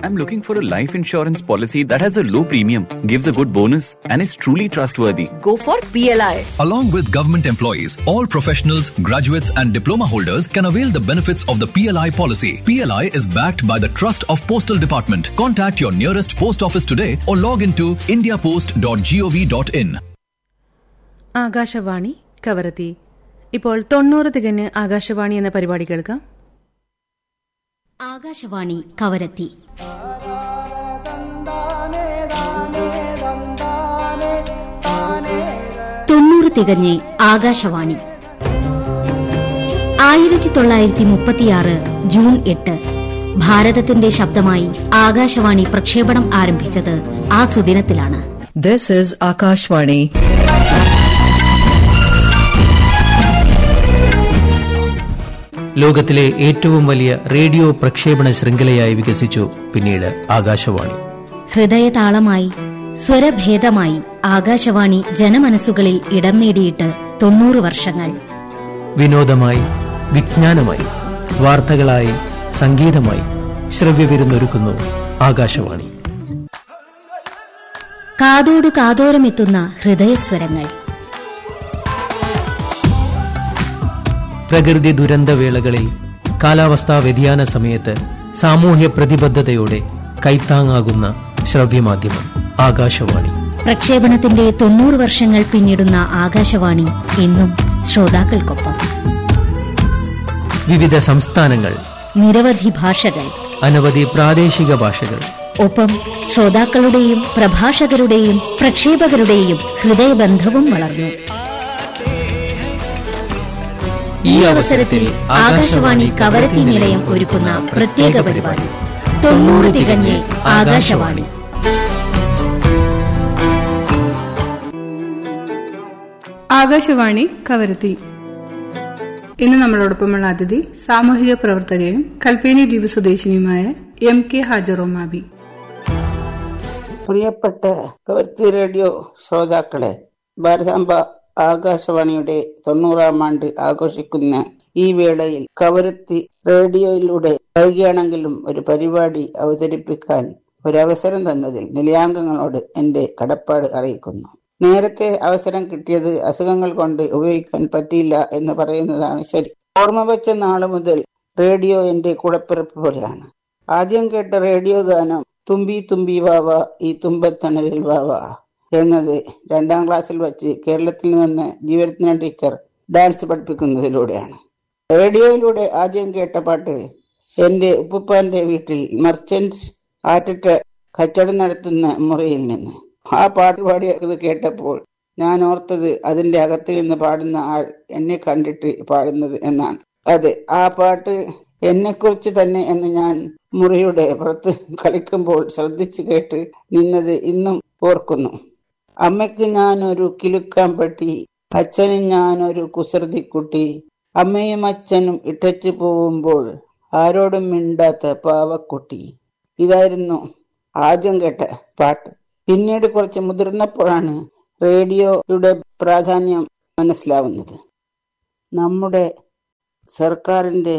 I'm looking for a life insurance policy that has a low premium, gives a good bonus, and is truly trustworthy. Go for PLI. Along with government employees, all professionals, graduates, and diploma holders can avail the benefits of the PLI policy. PLI is backed by the Trust of Postal Department. Contact your nearest post office today or log into indiapost.gov.in. Akashvani Kavaratti ഇപ്പോൾ തൊണ്ണൂറ് തികഞ്ഞ് ആകാശവാണി എന്ന പരിപാടി കേൾക്കാം ആകാശവാണി കവരത്തി തൊണ്ണൂറ് തികഞ്ഞ് ആകാശവാണി ആയിരത്തി തൊള്ളായിരത്തി മുപ്പത്തിയാറ് June എട്ട് ഭാരതത്തിന്റെ ശബ്ദമായി ആകാശവാണി പ്രക്ഷേപണം ആരംഭിച്ചത് ആ സുദിനത്തിലാണ് This is Akashvani. ലോകത്തിലെ ഏറ്റവും വലിയ റേഡിയോ പ്രക്ഷേപണ ശൃംഖലയായി വികസിച്ചു പിന്നീട് ആകാശവാണി ഹൃദയതാളമായി സ്വരഭേദമായി ആകാശവാണി ജനമനസ്സുകളിൽ ഇടം നേടിയിട്ട് തൊണ്ണൂറ് വർഷങ്ങൾ വിനോദമായി വിജ്ഞാനമായി വാർത്തകളായി സംഗീതമായി ശ്രവ്യവിരുന്നൊരുക്കുന്നു ആകാശവാണി കാതോടു കാതോരമെത്തുന്ന ഹൃദയസ്വരങ്ങൾ പ്രകൃതി ദുരന്തവേളകളിൽ കാലാവസ്ഥാ വ്യതിയാന സമയത്ത് സാമൂഹ്യ പ്രതിബദ്ധതയോടെ കൈത്താങ്ങാകുന്ന ശ്രവ്യമാധ്യമം ആകാശവാണി പ്രക്ഷേപണത്തിന്റെ തൊണ്ണൂറ് വർഷങ്ങൾ പിന്നിടുന്ന ആകാശവാണി എന്നും ശ്രോതാക്കൾക്കൊപ്പം വിവിധ സംസ്ഥാനങ്ങൾ നിരവധി ഭാഷകൾ അനവധി പ്രാദേശിക ഭാഷകൾ ഒപ്പം ശ്രോതാക്കളുടെയും പ്രഭാഷകരുടെയും പ്രക്ഷേപകരുടെയും ഹൃദയബന്ധവും വളർന്നു ഈ അവസരത്തിൽ ആകാശവാണി കവരത്തി നിലയം ഒരുക്കുന്ന പ്രത്യേക പരിപാടി തൊണ്ണൂറ് തികഞ്ഞ് ആകാശവാണി ആകാശവാണി കവരത്തി ഇന്ന് നമ്മളോടൊപ്പമുള്ള അതിഥി സാമൂഹിക പ്രവർത്തകയും കൽപ്പേനി ദ്വീപ് സ്വദേശിനിയുമായ എം കെ ഹാജറോമാബി പ്രിയപ്പെട്ട കവർത്തി റേഡിയോ ശ്രോതാക്കളെ ഭാരതാംബ ആകാശവാണിയുടെ തൊണ്ണൂറാം ആണ്ട് ആഘോഷിക്കുന്ന ഈ വേളയിൽ കവരത്തി റേഡിയോയിലൂടെ വൈകിയാണെങ്കിലും ഒരു പരിപാടി അവതരിപ്പിക്കാൻ ഒരവസരം തന്നതിൽ നിലയാംഗങ്ങളോട് എന്റെ കടപ്പാട് അറിയിക്കുന്നു നേരത്തെ അവസരം കിട്ടിയത് അസുഖങ്ങൾ കൊണ്ട് ഉപയോഗിക്കാൻ പറ്റിയില്ല എന്ന് പറയുന്നതാണ് ശരി ഓർമ്മ വെച്ച നാള് മുതൽ റേഡിയോ എന്റെ കൂടപ്പിറപ്പ് പോലെയാണ് ആദ്യം കേട്ട റേഡിയോ ഗാനം തുമ്പി തുമ്പി വാവ ഈ തുമ്പത്തണലിൽ വാവ എന്നത് രണ്ടാം ക്ലാസ്സിൽ വച്ച് കേരളത്തിൽ നിന്ന് ജീവരത്ന ടീച്ചർ ഡാൻസ് പഠിപ്പിക്കുന്നതിലൂടെയാണ് റേഡിയോയിലൂടെ ആദ്യം കേട്ട പാട്ട് എന്റെ ഉപ്പുപ്പാന്റെ വീട്ടിൽ മർച്ചന്റ്സ് ആറ്ററ്റ കച്ചവടം നടത്തുന്ന മുറിയിൽ നിന്ന് ആ പാട്ട് പാടിയത് കേട്ടപ്പോൾ ഞാൻ ഓർത്തത് അതിന്റെ അകത്ത് നിന്ന് പാടുന്ന ആൾ എന്നെ കണ്ടിട്ട് പാടുന്നത് എന്നാണ് അതെ ആ പാട്ട് എന്നെക്കുറിച്ച് തന്നെ എന്ന് ഞാൻ മുറിയുടെ പുറത്ത് കളിക്കുമ്പോൾ ശ്രദ്ധിച്ചു കേട്ട് നിന്നത് ഇന്നും ഓർക്കുന്നു അമ്മയ്ക്ക് ഞാനൊരു കിലുക്കാമ്പട്ടി അച്ഛനും ഞാനൊരു കുസൃതിക്കുട്ടി അമ്മയും അച്ഛനും ഇട്ടച്ചു പോവുമ്പോൾ ആരോടും മിണ്ടാത്ത പാവക്കുട്ടി ഇതായിരുന്നു ആദ്യം കേട്ട പാട്ട് പിന്നീട് കുറച്ച് മുതിർന്നപ്പോഴാണ് റേഡിയോയുടെ പ്രാധാന്യം മനസ്സിലാവുന്നത് നമ്മുടെ സർക്കാരിന്റെ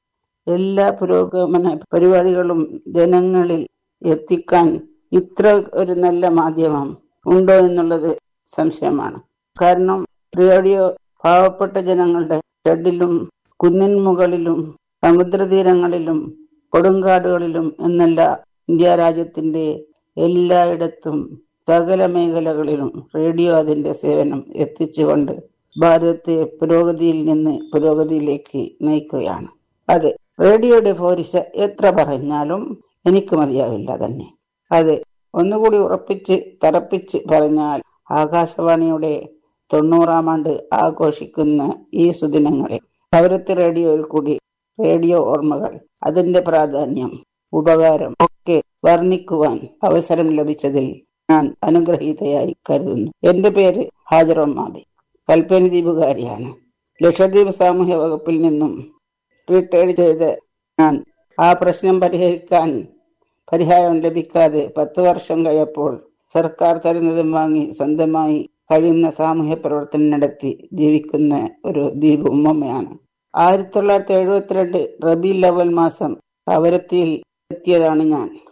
എല്ലാ പുരോഗമന പരിപാടികളും ജനങ്ങളിൽ എത്തിക്കാൻ ഇത്ര ഒരു നല്ല മാധ്യമം ഉണ്ടോ എന്നുള്ളത് സംശയമാണ് കാരണം റേഡിയോ പാവപ്പെട്ട ജനങ്ങളുടെ ഷെഡിലും കുന്നിൻ മുകളിലും സമുദ്രതീരങ്ങളിലും കൊടുങ്കാടുകളിലും എന്നല്ല ഇന്ത്യ രാജ്യത്തിന്റെ എല്ലായിടത്തും സകല മേഖലകളിലും റേഡിയോ അതിന്റെ സേവനം എത്തിച്ചുകൊണ്ട് ഭാരതത്തെ പുരോഗതിയിൽ നിന്ന് പുരോഗതിയിലേക്ക് നയിക്കുകയാണ് അതെ റേഡിയോയുടെ ഫോരിസ എത്ര പറഞ്ഞാലും എനിക്ക് മതിയാവില്ല തന്നെ അതെ ഒന്നുകൂടി ഉറപ്പിച്ച് തറപ്പിച്ച് പറഞ്ഞാൽ ആകാശവാണിയുടെ തൊണ്ണൂറാം ആണ്ട് ആഘോഷിക്കുന്ന ഈ സുദിനങ്ങളിൽ പൗരത്വ റേഡിയോയിൽ കൂടി റേഡിയോ ഓർമ്മകൾ അതിന്റെ പ്രാധാന്യം ഉപകാരം ഒക്കെ വർണ്ണിക്കുവാൻ അവസരം ലഭിച്ചതിൽ ഞാൻ അനുഗ്രഹീതയായി കരുതുന്നു എന്റെ പേര് ഹാജറൊമ്മാബി കൽപ്പന ദ്വീപുകാരിയാണ് ലക്ഷദ്വീപ് സാമൂഹ്യ വകുപ്പിൽ നിന്നും റിട്ടയർഡ് ചെയ്ത് ഞാൻ ആ പ്രശ്നം പരിഹരിക്കാൻ പരിഹാരം ലഭിക്കാതെ പത്ത് വർഷം കഴിയപ്പോൾ സർക്കാർ തരുന്നതും വാങ്ങി സ്വന്തമായി കഴിയുന്ന സാമൂഹ്യ പ്രവർത്തനം നടത്തി ജീവിക്കുന്ന ഒരു ദ്വീപ് ഉമ്മയാണ് ആയിരത്തി തൊള്ളായിരത്തി എഴുപത്തിരണ്ട് റബി ലവൽ മാസം കവരത്തിയിൽ എത്തിയതാണ് ഞാൻ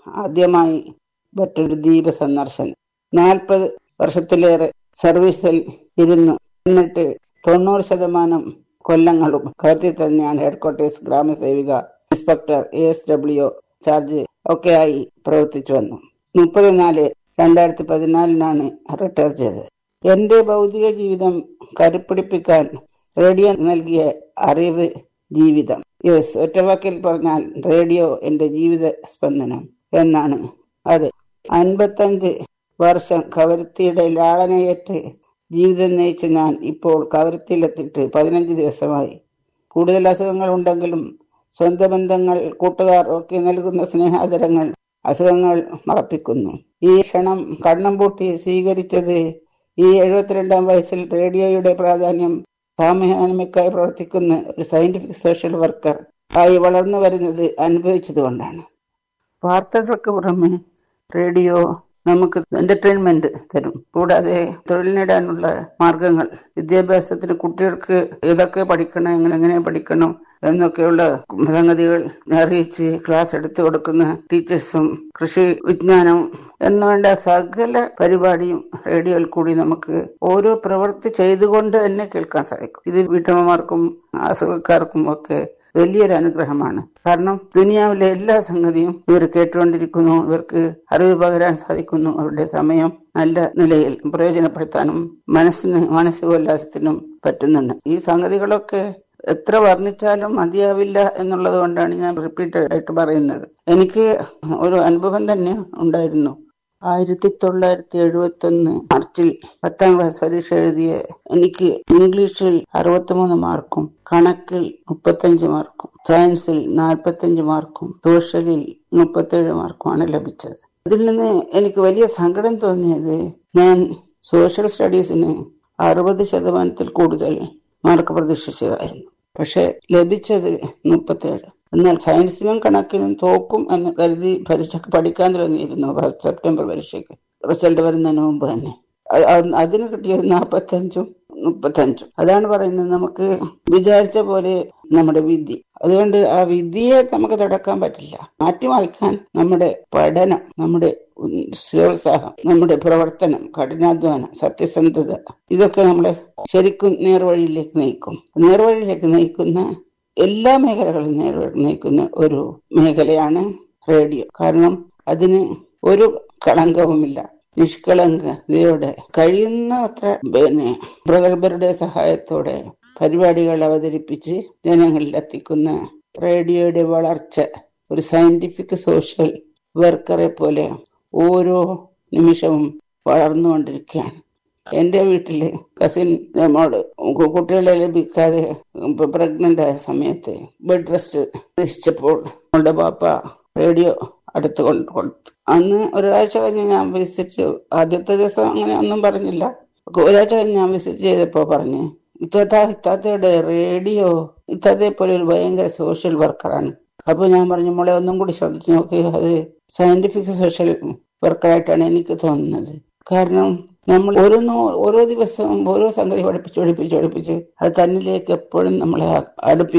ആദ്യമായി മറ്റൊരു ദ്വീപ് സന്ദർശനം നാൽപ്പത് വർഷത്തിലേറെ സർവീസിൽ ഇരുന്നു എന്നിട്ട് തൊണ്ണൂറ് ശതമാനം കൊല്ലങ്ങളും കരുത്തിൽ തന്നെയാണ് ഹെഡ്ക്വാർട്ടേഴ്സ് ഗ്രാമസേവിക inspector A S W charge ഒക്കെയായി പ്രവർത്തിച്ചു വന്നു മുപ്പത് നാല് രണ്ടായിരത്തി പതിനാലിനാണ് റിട്ടയർ ചെയ്തത് എന്റെ ഭൗതിക ജീവിതം കരുപ്പിടിപ്പിക്കാൻ റേഡിയോ നൽകിയ അറിവ് ജീവിതം യെസ് ഒറ്റവാക്കിൽ പറഞ്ഞാൽ റേഡിയോ എന്റെ ജീവിത സ്പന്ദനം എന്നാണ് അത് അൻപത്തഞ്ച് വർഷം കവരത്തിയുടെ ലാളനയേറ്റ് ജീവിതം നയിച്ച ഞാൻ ഇപ്പോൾ കവരത്തിയിലെത്തിയിട്ട് പതിനഞ്ച് ദിവസമായി കൂടുതൽ അസുഖങ്ങൾ ഉണ്ടെങ്കിലും സ്വന്തം ബന്ധങ്ങൾ കൂട്ടുകാർ ഒക്കെ നൽകുന്ന സ്നേഹാദരങ്ങൾ അസുഖങ്ങൾ മറപ്പിക്കുന്നു ഈ ക്ഷണം കണ്ണം പൂട്ടി സ്വീകരിച്ചത് ഈ എഴുപത്തിരണ്ടാം വയസ്സിൽ റേഡിയോയുടെ പ്രാധാന്യം സാമൂഹ്യനന്മയ്ക്കായി പ്രവർത്തിക്കുന്ന ഒരു സയന്റിഫിക് സോഷ്യൽ വർക്കർ ആയി വളർന്നു വരുന്നത് അനുഭവിച്ചതുകൊണ്ടാണ് വാർത്തകൾക്ക് പുറമെ റേഡിയോ നമുക്ക് എന്റർടൈൻമെന്റ് തരും കൂടാതെ തൊഴിൽ നേടാനുള്ള മാർഗങ്ങൾ വിദ്യാഭ്യാസത്തിന് കുട്ടികൾക്ക് ഏതൊക്കെ പഠിക്കണം എങ്ങനെ എങ്ങനെ പഠിക്കണം എന്നൊക്കെയുള്ള സംഗതികൾ അറിയിച്ച് ക്ലാസ് എടുത്തു കൊടുക്കുന്ന ടീച്ചേഴ്സും കൃഷി വിജ്ഞാനവും എന്നുവേണ്ട സകല പരിപാടിയും റേഡിയോയിൽ കൂടി നമുക്ക് ഓരോ പ്രവൃത്തി ചെയ്തുകൊണ്ട് തന്നെ കേൾക്കാൻ സാധിക്കും ഇത് വീട്ടമ്മമാർക്കും അസുഖക്കാർക്കും ഒക്കെ വലിയൊരു അനുഗ്രഹമാണ് കാരണം ദുനിയാവിലെ എല്ലാ സംഗതിയും ഇവർ കേട്ടുകൊണ്ടിരിക്കുന്നു ഇവർക്ക് അറിവ് പകരാൻ സാധിക്കുന്നു അവരുടെ സമയം നല്ല നിലയിൽ പ്രയോജനപ്പെടുത്താനും മനസ്സിന് മാനസികോല്ലാസത്തിനും പറ്റുന്നുണ്ട് ഈ സംഗതികളൊക്കെ എത്ര വർണ്ണിച്ചാലും മതിയാവില്ല എന്നുള്ളത് കൊണ്ടാണ് ഞാൻ റിപ്പീറ്റഡ് ആയിട്ട് പറയുന്നത് എനിക്ക് ഒരു അനുഭവം തന്നെ ഉണ്ടായിരുന്നു ആയിരത്തി തൊള്ളായിരത്തി എഴുപത്തി ഒന്ന് മാർച്ചിൽ പത്താം ക്ലാസ് പരീക്ഷ എഴുതിയ എനിക്ക് ഇംഗ്ലീഷിൽ അറുപത്തിമൂന്ന് മാർക്കും കണക്കിൽ മുപ്പത്തഞ്ച് മാർക്കും സയൻസിൽ നാൽപ്പത്തഞ്ച് മാർക്കും സോഷ്യലിൽ മുപ്പത്തേഴ് മാർക്കുമാണ് ലഭിച്ചത് അതിൽ നിന്ന് എനിക്ക് വലിയ സങ്കടം തോന്നിയത് ഞാൻ സോഷ്യൽ സ്റ്റഡീസിന് അറുപത് ശതമാനത്തിൽ കൂടുതൽ മാർക്ക് പ്രതീക്ഷിച്ചതായിരുന്നു പക്ഷെ ലഭിച്ചത് മുപ്പത്തേഴ് എന്നാൽ സയൻസിനും കണക്കിനും തോക്കും എന്ന് കരുതി പരീക്ഷയ്ക്ക് പഠിക്കാൻ തുടങ്ങിയിരുന്നു സെപ്റ്റംബർ പരീക്ഷയ്ക്ക് റിസൾട്ട് വരുന്നതിന് മുമ്പ് തന്നെ അ- അ- അതിന് കിട്ടിയത് നാൽപ്പത്തഞ്ചും മുപ്പത്തഞ്ചും അതാണ് പറയുന്നത് നമുക്ക് വിചാരിച്ച പോലെ നമ്മുടെ വിധി അതുകൊണ്ട് ആ വിധിയെ നമുക്ക് തടക്കാൻ പറ്റില്ല മാറ്റിമറിക്കാൻ നമ്മുടെ പഠനം നമ്മുടെ സ്ഥിരോത്സാഹം നമ്മുടെ പ്രവർത്തനം കഠിനാധ്വാനം സത്യസന്ധത ഇതൊക്കെ നമ്മളെ ശരിക്കും നേർവഴിയിലേക്ക് നയിക്കും നേർവഴിയിലേക്ക് നയിക്കുന്ന എല്ലാ മേഖലകളും നേർവഴി നയിക്കുന്ന ഒരു മേഖലയാണ് റേഡിയോ കാരണം അതിന് ഒരു കളങ്കവുമില്ല നിഷ്കളങ്കതയോടെ കഴിയുന്നത്ര പിന്നെ പ്രഗത്ഭരുടെ സഹായത്തോടെ പരിപാടികൾ അവതരിപ്പിച്ച് ജനങ്ങളിൽ എത്തിക്കുന്ന റേഡിയോയുടെ വളർച്ച ഒരു സയന്റിഫിക് സോഷ്യൽ വർക്കറെ പോലെ ഓരോ നിമിഷവും വളർന്നുകൊണ്ടിരിക്കുകയാണ് എന്റെ വീട്ടില് കസിൻ മോള് കു- കുട്ടികളെ ലഭിക്കാതെ പ്രഗ്നന്റ് ആയ സമയത്ത് ബെഡ് റെസ്റ്റ് രക്ഷിച്ചപ്പോൾ അവളുടെ പാപ്പ റേഡിയോ അടുത്ത് കൊണ്ട് കൊടുത്തു അന്ന് ഒരാഴ്ച കഴിഞ്ഞ് ഞാൻ വിസിറ്റ് ആദ്യത്തെ ദിവസം അങ്ങനെ ഒന്നും പറഞ്ഞില്ല ഒരാഴ്ച കഴിഞ്ഞ് ഞാൻ വിസിറ്റ് ചെയ്തപ്പോ പറഞ്ഞ് ഇത്താത്ത ഇത്താത്തയുടെ റേഡിയോ ഇത്താത്തയെ പോലെ ഒരു ഭയങ്കര സോഷ്യൽ വർക്കറാണ് അപ്പൊ ഞാൻ പറഞ്ഞു മോളെ ഒന്നും കൂടി ശ്രദ്ധിച്ചു നോക്കി അത് സയന്റിഫിക് സോഷ്യൽ വർക്കറായിട്ടാണ് എനിക്ക് തോന്നുന്നത് കാരണം നമ്മൾ ഓരോ നോ- ഓരോ ദിവസവും ഓരോ സംഗതി പഠിപ്പിച്ച് പഠിപ്പിച്ച് പഠിപ്പിച്ച് അത് തന്നിലേക്ക് എപ്പോഴും നമ്മളെ അടുപ്പി